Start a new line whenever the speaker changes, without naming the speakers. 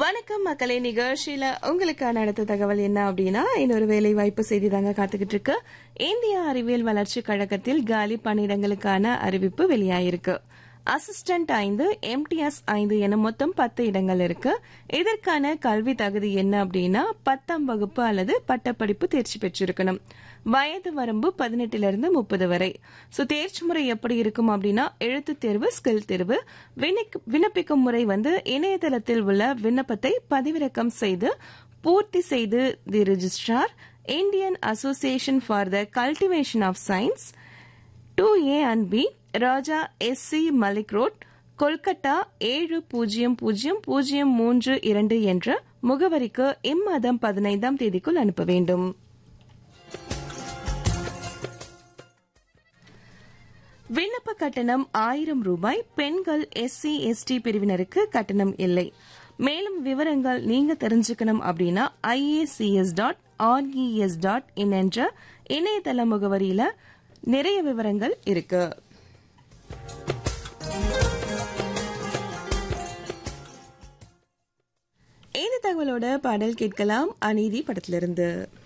வணக்கம் மக்களே நிகழ்ச்சியில உங்களுக்கான அடுத்த தகவல் என்ன அப்படின்னா இன்னொரு வேலை வாய்ப்பு செய்தி தாங்க காத்துக்கிட்டு இருக்கு இந்திய அறிவியல் வளர்ச்சி கழகத்தில் காலி பணியிடங்களுக்கான அறிவிப்பு வெளியாயிருக்கு அசிஸ்டன்ட் ஐந்து எம்டிஎஸ் ஐந்து என மொத்தம் பத்து இடங்கள் இருக்கு இதற்கான கல்வி தகுதி என்ன அப்படின்னா பத்தாம் வகுப்பு அல்லது பட்டப்படிப்பு தேர்ச்சி பெற்றிருக்கணும் வயது வரம்பு பதினெட்டிலிருந்து முப்பது வரை ஸோ தேர்ச்சி முறை எப்படி இருக்கும் அப்படின்னா எழுத்து தேர்வு ஸ்கில் தேர்வு விண்ணப்ப- விண்ணப்பிக்கும் முறை வந்து இணையதளத்தில் உள்ள விண்ணப்பத்தை பதிவிறக்கம் செய்து பூர்த்தி செய்து the registrar Indian association for the cultivation of science two A and B Raja S C Mallik road Kolkata ஏழு பூஜ்ஜியம் பூஜ்ஜியம் பூஜ்ஜியம் மூன்று இரண்டு என்ற முகவரிக்கு இம்மாதம் பதினைந்தாம் தேதிக்குள் அனுப்ப வேண்டும் விண்ணப்ப கட்டணம் ஆயிரம் ரூபாய் பெண்கள் எஸ்சி எஸ்டி பிரிவினருக்கு கட்டணம் இல்லை மேலும் விவரங்கள் நீங்க தெரிஞ்சுக்கணும் அப்படின்னா IACS dot RES dot in என்ற இணையதள முகவரியில நிறைய விவரங்கள் இருக்கு இந்த தகவலோட பாடல் கேட்கலாம் அநீதி படத்திலிருந்து